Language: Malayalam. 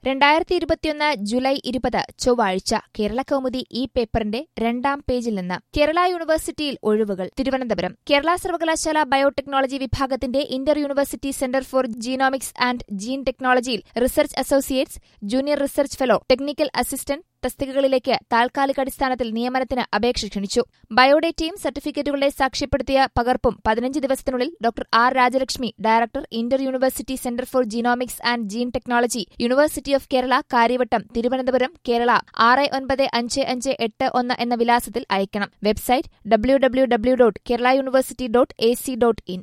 രണ്ടായിരത്തി ഇരുപത്തിയൊന്ന് ജൂലൈ ഇരുപത് ചൊവ്വാഴ്ച കേരള കൗമുദി ഈ പേപ്പറിന്റെ രണ്ടാം പേജിൽ നിന്ന് കേരള യൂണിവേഴ്സിറ്റിയിൽ ഒഴിവുകൾ തിരുവനന്തപുരം കേരള സർവകലാശാല ബയോടെക്നോളജി വിഭാഗത്തിന്റെ inter university centre for genomics and gene ടെക്നോളജിയിൽ research associates junior research fellow technical assistant തസ്തികകളിലേക്ക് താൽക്കാലികാടിസ്ഥാനത്തിൽ നിയമനത്തിന് അപേക്ഷ ക്ഷണിച്ചു ബയോഡേറ്റയും സർട്ടിഫിക്കറ്റുകളുടെ സാക്ഷ്യപ്പെടുത്തിയ പകർപ്പും പതിനഞ്ച് ദിവസത്തിനുള്ളിൽ doctor R Rajalakshmi director inter university centre for genomics and gene technology university of Kerala Kariavattom Thiruvananthapuram Kerala ആറ് ഒൻപത് അഞ്ച് അഞ്ച് എട്ട് ഒന്ന് എന്ന വിലാസത്തിൽ അയക്കണം website W W W dot Kerala university dot A C dot in